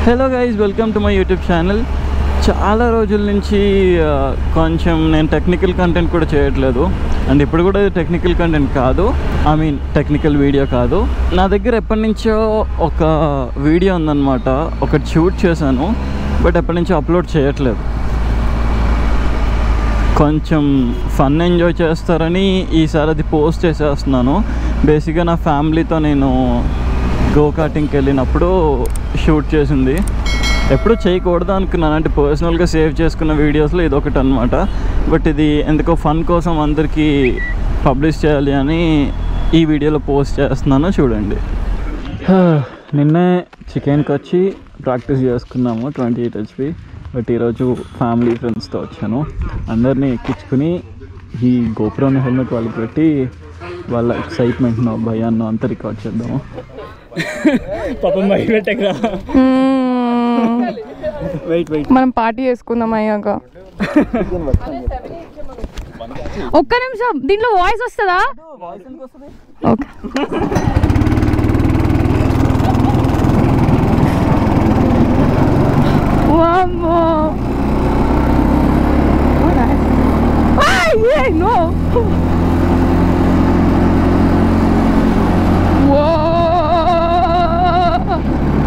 Hello guys welcome to my YouTube channel చాలా రోజుల నుంచి ఆ, కొంచెం నేను టెక్నికల్ కంటెంట్ కూడా చేయట్లేదు అండ్ ఇప్పుడు కూడా టెక్నికల్ కంటెంట్ కాదు ఐ మీన్ టెక్నికల్ వీడియో కాదు నా దగ్గర ఎప్పటి నుంచో ఒక వీడియో ఉందన్నమాట ఒకటి షూట్ చేశాను బట్ ఎప్పటి నుంచో అప్లోడ్ చేయట్లేదు కొంచెం ఫన్ ఎంజాయ్ చేస్తారని ఈసారి అది పోస్ట్ చేసేస్తున్నాను బేసిక్గా నా ఫ్యామిలీతో నేను గో కార్టింగ్కి వెళ్ళినప్పుడు షూట్ చేసింది ఎప్పుడు చేయకూడదు అనుకున్నాను అంటే పర్సనల్గా సేవ్ చేసుకున్న వీడియోస్లో ఇది ఒకటి అనమాట బట్ ఇది ఎందుకో ఫన్ కోసం అందరికీ పబ్లిష్ చేయాలి అని ఈ వీడియోలో పోస్ట్ చేస్తున్నాను చూడండి నిన్నే చికెన్కి వచ్చి ప్రాక్టీస్ చేసుకున్నాము ట్వంటీ ఎయిట్ హెచ్పి బట్ ఈరోజు ఫ్యామిలీ ఫ్రెండ్స్తో వచ్చాను అందరినీ ఎక్కించుకుని ఈ గోపురం హెల్మెట్ వాళ్ళకి పెట్టి వాళ్ళ ఎక్సైట్మెంట్ను భయాన్ని అంతా రికార్డ్ చేద్దాము పాపం భయపెట్టకరా వెయిట్ వెయిట్ మనం పార్టీ చేసుకుందాం అయ్యాక ఒక్క నిమిషం దీంట్లో వాయిస్ వస్తుందా ఓకే వామ్మో Ay, no. Whoa.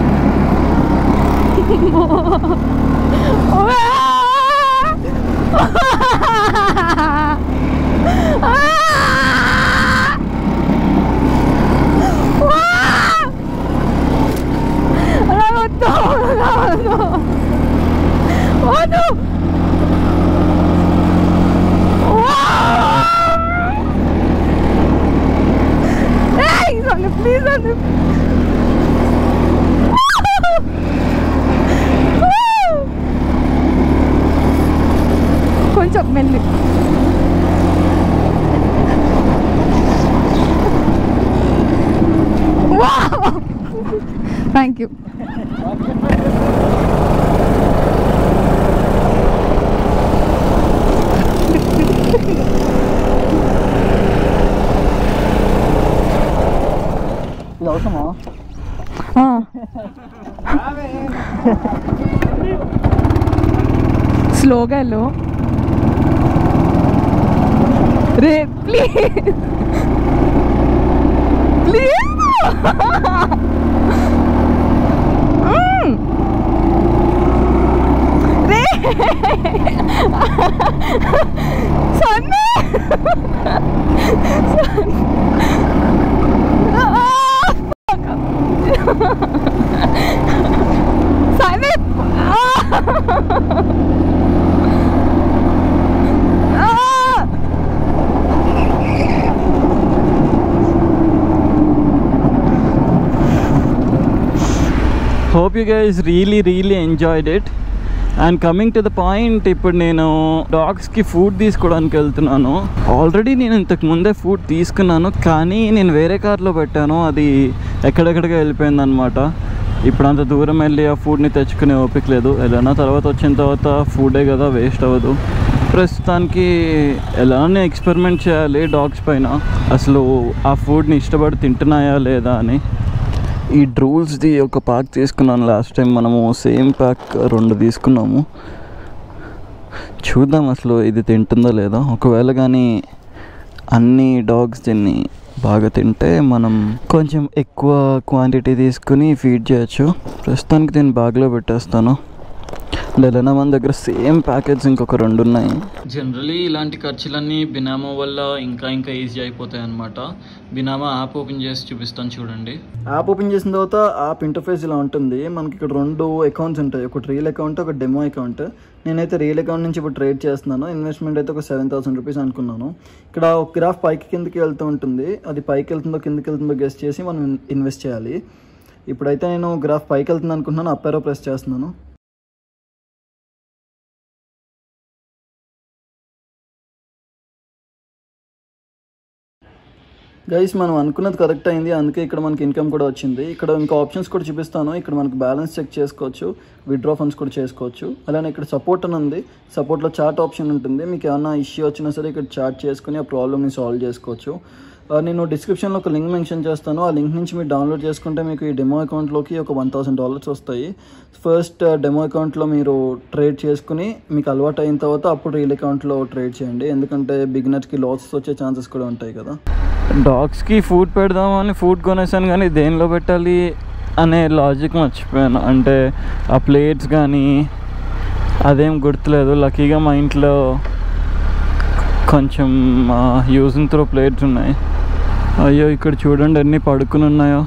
Oh no! Hey, Sonne, please, Sonne. కొంచెం మెల్లి థ్యాంక్ యూ ఇది అవసరమా స్లోగా వెళ్ళు రే ప్లీజ్ ప్లీజ్ రే సన్నే సన్నే hope you guys really really enjoyed it and coming to the point ఇప్పుడు నేను డాగ్స్కి ఫుడ్ తీసుకోవడానికి వెళ్తున్నాను ఆల్రెడీ నేను ఇంతకు ముందే ఫుడ్ తీసుకున్నాను కానీ నేను వేరే కార్లో పెట్టాను అది ఎక్కడెక్కడికి వెళ్ళిపోయింది అనమాట ఇప్పుడు అంత దూరం వెళ్ళి ఆ ఫుడ్ని తెచ్చుకునే ఓపిక లేదు ఎలానా తర్వాత వచ్చిన తర్వాత ఫుడే కదా వేస్ట్ అవ్వదు ప్రస్తుతానికి ఎలానే ఎక్స్పెరిమెంట్ చేయాలి డాగ్స్ పైన అసలు ఆ ఫుడ్ని ఇష్టపడి తింటున్నాయా లేదా అని ఈ డ్రూల్స్ది ఒక ప్యాక్ తీసుకున్నాను లాస్ట్ టైం మనము సేమ్ ప్యాక్ రెండు తీసుకున్నాము చూద్దాం అసలు ఇది తింటుందో లేదో ఒకవేళ కానీ అన్ని డాగ్స్ దీన్ని బాగా తింటే మనం కొంచెం ఎక్కువ క్వాంటిటీ తీసుకుని ఫీడ్ చేయొచ్చు ప్రస్తుతానికి దీన్ని బ్యాగ్లో పెట్టేస్తాను లెలనా మన దగ్గర సేమ్ ప్యాకెట్స్ ఇంకొక రెండు ఉన్నాయి జనరలీ ఇలాంటి ఖర్చులన్నీ బినామా వల్ల ఇంకా ఇంకా ఈజీ అయిపోతాయి అనమాట బినామా యాప్ ఓపెన్ చేసి చూపిస్తాను చూడండి యాప్ ఓపెన్ చేసిన తర్వాత యాప్ ఇంటర్ఫేస్ ఇలా ఉంటుంది మనకి ఇక్కడ రెండు అకౌంట్స్ ఉంటాయి ఒకటి రియల్ అకౌంట్ ఒక డెమో అకౌంట్ నేనైతే రియల్ అకౌంట్ నుంచి ఇప్పుడు ట్రేడ్ చేస్తున్నాను ఇన్వెస్ట్మెంట్ అయితే ఒక సెవెన్ థౌసండ్ రూపీస్ అనుకున్నాను ఇక్కడ ఒక గ్రాఫ్ పైకి కిందకి వెళ్తూ ఉంటుంది అది పైకి వెళ్తుందో కిందకి వెళ్తుందో గెస్ట్ చేసి మనం ఇన్వెస్ట్ చేయాలి ఇప్పుడైతే నేను గ్రాఫ్ పైకి వెళ్తుంది అనుకుంటున్నాను అప్ ఏరో ప్రెస్ చేస్తున్నాను గైస్ మనం అనుకున్నది కరెక్ట్ అయింది అందుకే ఇక్కడ మనకి ఇన్కమ్ కూడా వచ్చింది ఇక్కడ ఇంకా ఆప్షన్స్ కూడా చూపిస్తాను ఇక్కడ మనకి బ్యాలెన్స్ చెక్ చేసుకోవచ్చు విత్డ్రా ఫండ్స్ కూడా చేసుకోవచ్చు అలానే ఇక్కడ సపోర్ట్ అని ఉంది సపోర్ట్లో చాట్ ఆప్షన్ ఉంటుంది మీకు ఏమైనా ఇష్యూ వచ్చినా సరే ఇక్కడ చాట్ చేసుకుని ఆ ప్రాబ్లమ్ని సాల్వ్ చేసుకోవచ్చు ఆ, నేను డిస్క్రిప్షన్లో ఒక లింక్ మెన్షన్ చేస్తాను ఆ లింక్ నుంచి మీరు డౌన్లోడ్ చేసుకుంటే మీకు ఈ డెమో అకౌంట్లోకి ఒక వన్ థౌసండ్ డాలర్స్ వస్తాయి ఫస్ట్ డెమో అకౌంట్లో మీరు ట్రేడ్ చేసుకుని మీకు అలవాటు అయిన తర్వాత అప్పుడు రియల్ అకౌంట్లో ట్రేడ్ చేయండి ఎందుకంటే బిగినర్స్కి లాసెస్ వచ్చే ఛాన్సెస్ కూడా ఉంటాయి కదా డాగ్స్కి ఫుడ్ పెడదామని ఫుడ్ కొనేసాను కానీ దేనిలో పెట్టాలి అనే లాజిక్ మర్చిపోయాను అంటే ఆ ప్లేట్స్ కానీ అదేం గుర్తులేదు లక్కీగా మా ఇంట్లో కొంచెం యూజ్ అండ్ త్రో ప్లేట్స్ ఉన్నాయి అయ్యో ఇక్కడ చూడండి ఎన్ని పడుకుని ఉన్నాయో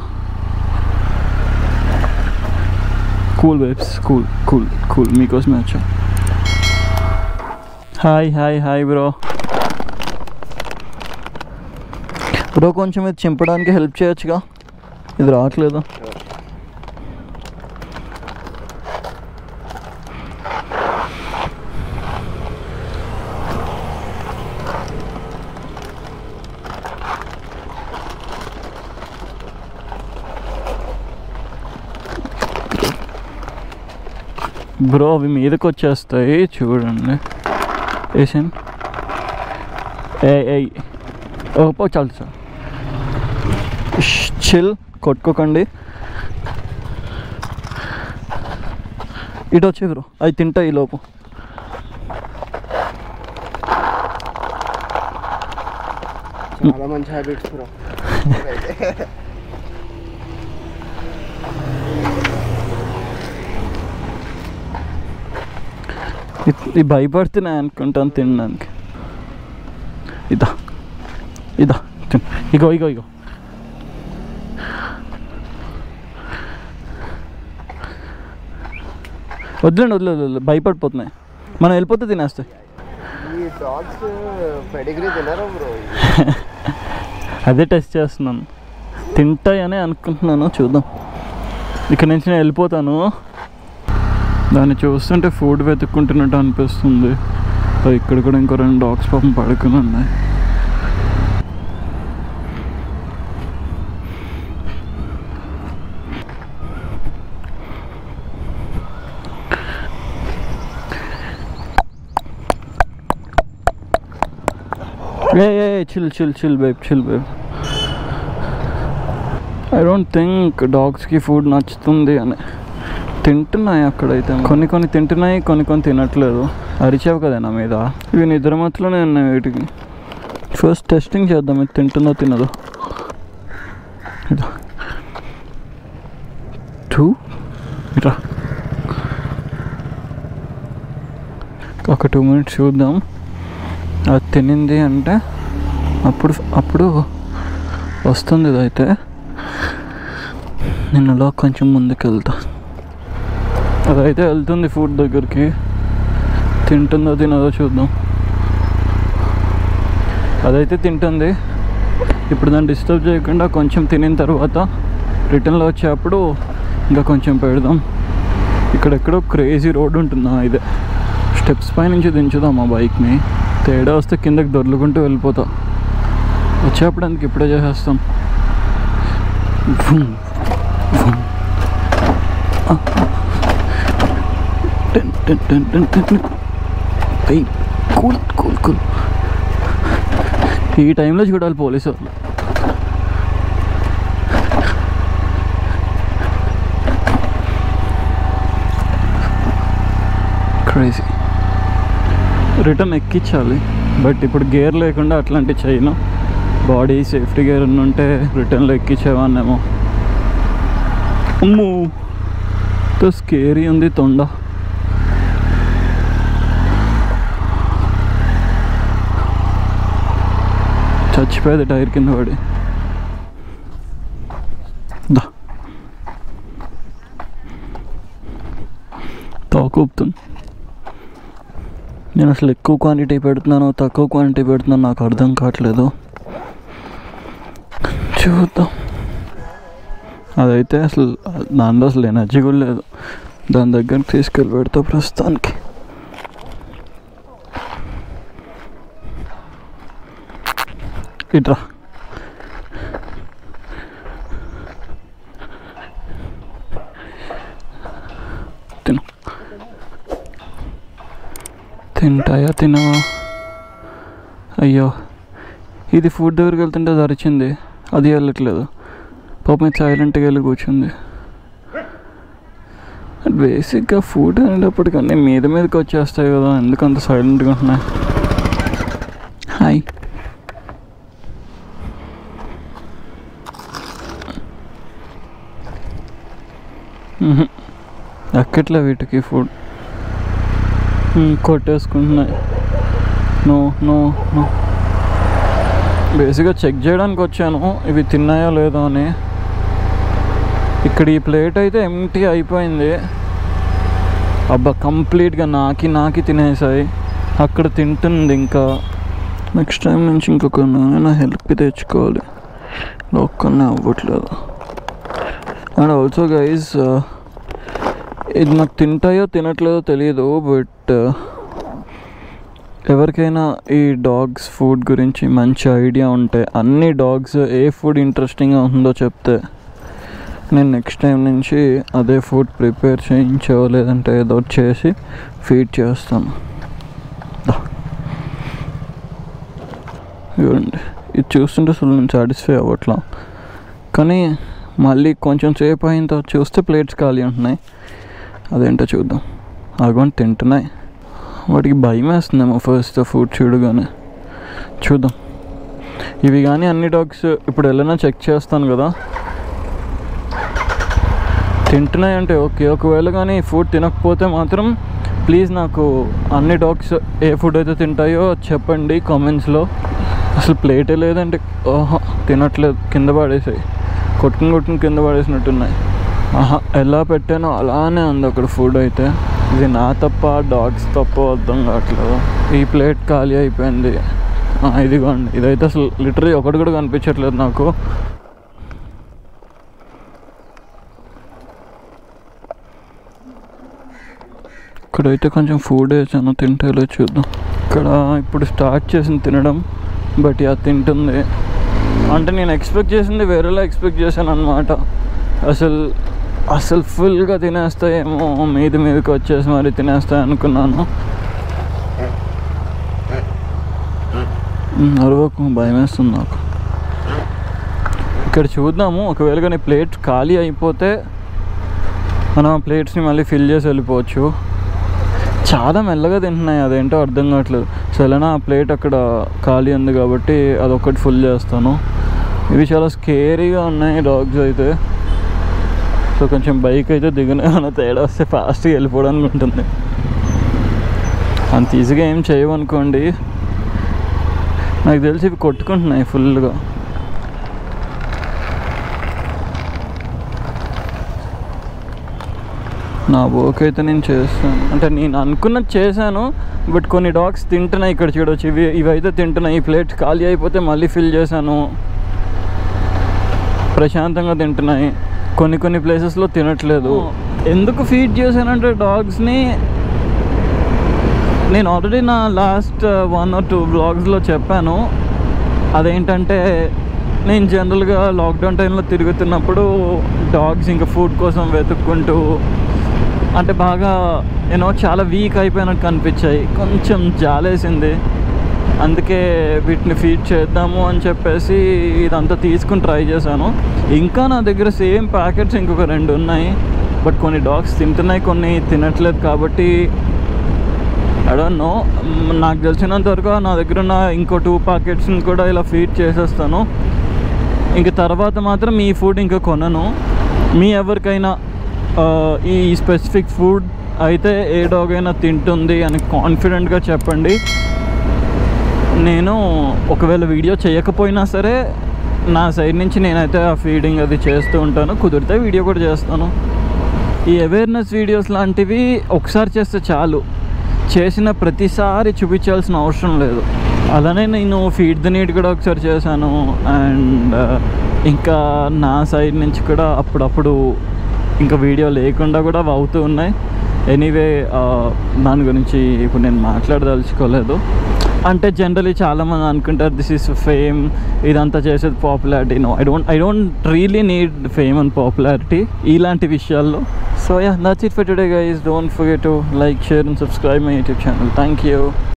cool vibes cool cool cool మీకోసమే వచ్చా hi hi hi bro bro కొంచెం ఇది చింపడానికి హెల్ప్ చేయొచ్చుగా ఇది రావట్లేదు బ్రో అవి మీదకి వచ్చేస్తాయి చూడండి వేసాను ఏ ఏ ఓ పో చాలు సార్ చిల్ కొట్టుకోకండి ఇటు వచ్చి బ్రో అవి తింటాయి ఈ లోపు చాలా మంచి హ్యాబిట్స్ బ్రో ఇ- ఇది భయపడుతున్నాయి అనుకుంటాను తినడానికి ఇదా ఇదా తిన్ ఇగో ఇగో ఇగో వదిలేండి వదిలేదు వదిలేదు భయపడిపోతున్నాయి మనం వెళ్ళిపోతే తినేస్తాయి ఈ డాగ్స్ పెడిగ్రీ తినరు బ్రో అదే టెస్ట్ చేస్తున్నాను తింటాయని అనుకుంటున్నాను చూద్దాం ఇక్కడ నుంచి నేను వెళ్ళిపోతాను దాన్ని చూస్తుంటే ఫుడ్ వెతుక్కుంటున్నట్టు అనిపిస్తుంది సో ఇక్కడ కూడా ఇంకో రెండు డాగ్స్ పాపం పడుకుని ఉన్నాయి ఏ ఏ chill chill chill babe chill babe I don't think డాగ్స్కి ఫుడ్ నచ్చుతుంది అని తింటున్నాయి అక్కడైతే కొన్ని కొన్ని తింటున్నాయి కొన్ని కొన్ని తినట్లేదు అరిచావు కదా నా మీద ఇవి నిద్ర మత్తులోనే ఉన్నాయి వీటికి ఫస్ట్ టెస్టింగ్ చేద్దాం ఇది తింటుందో తినదో ఇదా టూ ఇట్రా ఒక టూ మినిట్స్ చూద్దాం అది తినింది అంటే అప్పుడు అప్పుడు వస్తుంది ఇదైతే నేను అలా కొంచెం ముందుకు వెళ్తా అదైతే వెళ్తుంది ఫుడ్ దగ్గరికి తింటుందో తినదో చూద్దాం అదైతే తింటుంది ఇప్పుడు దాన్ని డిస్టర్బ్ చేయకుండా కొంచెం తినిన తర్వాత రిటర్న్లో వచ్చేటప్పుడు ఇంకా కొంచెం పెడదాం ఇక్కడెక్కడో క్రేజీ రోడ్ ఉంటుందా ఇదే స్టెప్స్ పై నుంచి దించుదాం ఆ బైక్ని తేడా వస్తే కిందకి దొర్లుకుంటూ వెళ్ళిపోతా వచ్చేప్పుడు అందుకు ఇప్పుడే చేసేస్తాం భూమ్, భూమ్. ఆ. Ten, ten, ten, ten, ten, ten. ఏయ్, కూల్ కూల్ కూల్ ఈ టైంలో చూడాలి పోలీసు వాళ్ళు క్రేజీ రిటర్న్ ఎక్కించాలి బట్ ఇప్పుడు గేర్ లేకుండా అట్లాంటి చేయను బాడీ సేఫ్టీ గేర్ ఉంటే రిటర్న్లో ఎక్కించేవాన్నేమో అమ్మో స్కేరీ ఉంది తొండ చచ్చిపోయేది టైర్ కింద పడి దా తోకూపుతుంది నేను అసలు ఎక్కువ క్వాంటిటీ పెడుతున్నానో తక్కువ క్వాంటిటీ పెడుతున్నానో నాకు అర్థం కావట్లేదు చూద్దాం అదైతే అసలు దానిలో అసలు ఎనర్జీ కూడా లేదు దాని దగ్గరికి తీసుకెళ్ళి పెడతా ప్రస్తుతానికి ఇట్రా తిను తింటాయా తినవా అయ్యో ఇది ఫుడ్ దగ్గరికి వెళ్తుంటే అది అరిచింది అది వెళ్ళట్లేదు పాప మీద సైలెంట్గా వెళ్ళి కూర్చుంది బేసిక్గా ఫుడ్ అనేటప్పటికన్నీ మీద మీదకి వచ్చేస్తాయి కదా ఎందుకు అంత సైలెంట్గా ఉంటున్నాయి హాయ్ మ్హూ. ఎక్కట్లే వీటికి ఫుడ్ మ్, కొట్టేసుకుంటున్నాయి నో నో నో బేసిక్గా చెక్ చేయడానికి వచ్చాను ఇవి తిన్నాయో లేదో అని ఇక్కడ ఈ ప్లేట్ అయితే ఎంటీ అయిపోయింది అబ్బా కంప్లీట్గా నాకి నాకి తినేసాయి అక్కడ తింటుంది ఇంకా నెక్స్ట్ టైం నుంచి ఇంకొక నా హెల్ప్ తెచ్చుకోవాలి ఒక్కనే అవ్వట్లేదు అండ్ ఆల్సో గైజ్ ఇది నాకు తింటాయో తినట్లేదో తెలియదు బట్ ఎవరికైనా ఈ డాగ్స్ ఫుడ్ గురించి మంచి ఐడియా ఉంటే అన్ని డాగ్స్ ఏ ఫుడ్ ఇంట్రెస్టింగ్గా ఉందో చెప్తే నేను నెక్స్ట్ టైం నుంచి అదే ఫుడ్ ప్రిపేర్ చేయించో లేదంటే ఏదో ఒకటి చేసి ఫీడ్ చేస్తాను దా. చూడండి ఇది చూస్తుంటే అసలు నేను సాటిస్ఫై అవ్వట్లా కానీ మళ్ళీ కొంచెం సేపు అయిన తర్వాత చూస్తే ప్లేట్స్ ఖాళీ ఉంటున్నాయి అదేంటో చూద్దాం అగోని తింటున్నాయి వాటికి భయం వేస్తుందేమో ఫస్ట్ ఫుడ్ చూడగానే చూద్దాం ఇవి కానీ అన్ని డాగ్స్ ఇప్పుడు వెళ్ళినా చెక్ చేస్తాను కదా తింటున్నాయి అంటే ఓకే ఒకవేళ కానీ ఫుడ్ తినకపోతే మాత్రం ప్లీజ్ నాకు అన్ని డాగ్స్ ఏ ఫుడ్ అయితే తింటాయో చెప్పండి కామెంట్స్లో అసలు ప్లేటే లేదంటే ఓహో తినట్లేదు కింద పడేసాయి కొట్టుకుని కొట్టుకుని కింద పడేసినట్టున్నాయి ఆహా ఎలా పెట్టానో అలానే ఉంది అక్కడ ఫుడ్ అయితే ఇది నా తప్ప డాగ్స్ తప్ప అర్థం కావట్లేదు ఈ ప్లేట్ ఖాళీ అయిపోయింది ఆ, ఇదిగోండి ఇదైతే అసలు లిటరీ ఒకటి కూడా కనిపించట్లేదు నాకు ఇక్కడైతే కొంచెం ఫుడ్ వేసాను తింటేలో చూద్దాం ఇక్కడ ఇప్పుడు స్టార్ట్ చేసింది తినడం బట్ అది తింటుంది అంటే నేను ఎక్స్పెక్ట్ చేసింది వేరేలా ఎక్స్పెక్ట్ చేశాను అనమాట అసలు అసలు ఫుల్గా తినేస్తాయేమో మీద మీదకి వచ్చేసి మరి తినేస్తాయి అనుకున్నాను ఉమ్, అరవకు భయం వేస్తుంది నాకు ఇక్కడ చూద్దాము ఒకవేళ కానీ ప్లేట్ ఖాళీ అయిపోతే మనం ఆ ప్లేట్స్ని మళ్ళీ ఫిల్ చేసి వెళ్ళిపోవచ్చు చాలా మెల్లగా తింటున్నాయి అదేంటో అర్థం కావట్లేదు సరేనా ఆ ప్లేట్ అక్కడ ఖాళీ ఉంది కాబట్టి అదొకటి ఫుల్ చేస్తాను ఇవి చాలా స్కేరీగా ఉన్నాయి డాగ్స్ అయితే సో కొంచెం బైక్ అయితే దిగునే ఏమైనా తేడా వస్తే ఫాస్ట్గా వెళ్ళిపోవడానికి ఉంటుంది అంత ఈజీగా ఏం చేయవనుకోండి నాకు తెలిసి ఇవి కొట్టుకుంటున్నాయి ఫుల్గా నా వర్క్ అయితే నేను చేస్తాను అంటే నేను అనుకున్నది చేశాను బట్ కొన్ని డాగ్స్ తింటున్నాయి ఇక్కడ చూడొచ్చు ఇవి ఇవైతే తింటున్నాయి ఈ ప్లేట్ ఖాళీ అయిపోతే మళ్ళీ ఫిల్ చేశాను ప్రశాంతంగా తింటున్నాయి కొన్ని కొన్ని ప్లేసెస్లో తినట్లేదు ఎందుకు ఫీడ్ చేశానంటే డాగ్స్ని నేను ఆల్రెడీ నా లాస్ట్ వన్ ఆర్ టూ బ్లాగ్స్లో చెప్పాను అదేంటంటే నేను జనరల్గా లాక్డౌన్ టైంలో తిరుగుతున్నప్పుడు డాగ్స్ ఇంకా ఫుడ్ కోసం వెతుక్కుంటూ అంటే బాగా యూనో చాలా వీక్ అయిపోయినట్టు కనిపించాయి కొంచెం జాలేసింది అందుకే వీటిని ఫీడ్ చేద్దాము అని చెప్పేసి ఇదంతా తీసుకుని ట్రై చేశాను ఇంకా నా దగ్గర సేమ్ ప్యాకెట్స్ ఇంకొక రెండు ఉన్నాయి బట్ కొన్ని డాగ్స్ తింటున్నాయి కొన్ని తినట్లేదు కాబట్టి ఐ డోంట్ నో నాకు తెలిసినంత వరకు నా దగ్గర ఉన్న ఇంకో టూ ప్యాకెట్స్ని కూడా ఇలా ఫీడ్ చేసేస్తాను ఇంక తర్వాత మాత్రం ఈ ఫుడ్ ఇంకా కొనను మీ ఎవరికైనా ఆ, ఈ స్పెసిఫిక్ ఫుడ్ అయితే ఏ డాగ్ అయినా తింటుంది అని కాన్ఫిడెంట్గా చెప్పండి నేను ఒకవేళ వీడియో చేయకపోయినా సరే నా సైడ్ నుంచి నేనైతే ఆ ఫీడింగ్ అది చేస్తూ ఉంటాను కుదిరితే వీడియో కూడా చేస్తాను ఈ అవేర్నెస్ వీడియోస్ లాంటివి ఒకసారి చేస్తే చాలు చేసిన ప్రతిసారి చూపించాల్సిన అవసరం లేదు అలానే నేను ఫీడ్ ద నీడ్ కూడా ఒకసారి చేశాను అండ్ ఇంకా నా సైడ్ నుంచి కూడా అప్పుడప్పుడు ఇంకా వీడియో లేకుండా కూడా అవి అవుతూ ఉన్నాయి ఎనీవే దాని గురించి ఇప్పుడు నేను మాట్లాడదలుచుకోలేదు అంటే జనరలీ చాలామంది అనుకుంటారు దిస్ ఈస్ ఫేమ్ ఇదంతా చేసేది popularity no I don't I don't really need fame and popularity ఇలాంటి విషయాల్లో so ya that's it for today guys don't forget to like share and subscribe my YouTube channel thank you